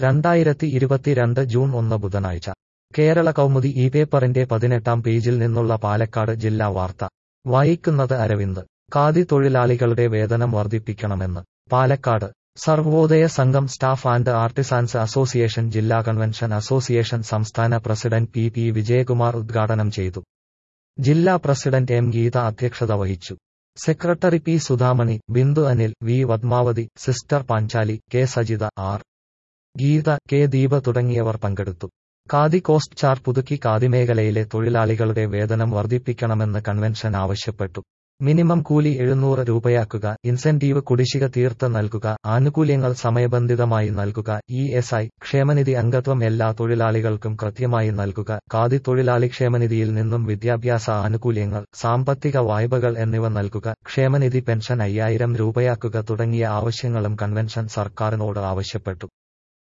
രണ്ടായിരത്തി ഇരുപത്തിരണ്ട് ജൂൺ ഒന്ന് ബുധനാഴ്ച കേരള കൗമുദി ഈ പേപ്പറിന്റെ പതിനെട്ടാം പേജിൽ നിന്നുള്ള പാലക്കാട് ജില്ലാ വാർത്ത വായിക്കുന്നത് അരവിന്ദ് ഖാദി തൊഴിലാളികളുടെ വേതനം വർദ്ധിപ്പിക്കണമെന്ന് Palakkad Sarvodaya Sangham staff and artisans association ജില്ലാ കൺവെൻഷൻ അസോസിയേഷൻ സംസ്ഥാന പ്രസിഡന്റ് പി പി വിജയകുമാർ ഉദ്ഘാടനം ചെയ്തു ജില്ലാ പ്രസിഡന്റ് എം ഗീത അധ്യക്ഷത വഹിച്ചു secretary P Sudhamani Bindu Anil V Padmavathi sister Panchali K Sajitha R Geetha K Deepa തുടങ്ങിയവർ പങ്കെടുത്തു ഖാദി കോസ്റ്റ് ചാർ പുതുക്കി ഖാദി മേഖലയിലെ തൊഴിലാളികളുടെ വേതനം വർദ്ധിപ്പിക്കണമെന്ന് കൺവെൻഷൻ ആവശ്യപ്പെട്ടു മിനിമം കൂലി എഴുന്നൂറ് രൂപയാക്കുക ഇൻസെന്റീവ് കുടിശ്ശിക തീർത്ത് നൽകുക ആനുകൂല്യങ്ങൾ സമയബന്ധിതമായി നൽകുക ഇ എസ് ഐ ക്ഷേമനിധി അംഗത്വം എല്ലാ തൊഴിലാളികൾക്കും കൃത്യമായി നൽകുക ഖാദി തൊഴിലാളി ക്ഷേമനിധിയിൽ നിന്നും വിദ്യാഭ്യാസ ആനുകൂല്യങ്ങൾ സാമ്പത്തിക വായ്പകൾ എന്നിവ നൽകുക ക്ഷേമനിധി പെൻഷൻ അയ്യായിരം രൂപയാക്കുക തുടങ്ങിയ ആവശ്യങ്ങളും കൺവെൻഷൻ സർക്കാരിനോട് ആവശ്യപ്പെട്ടു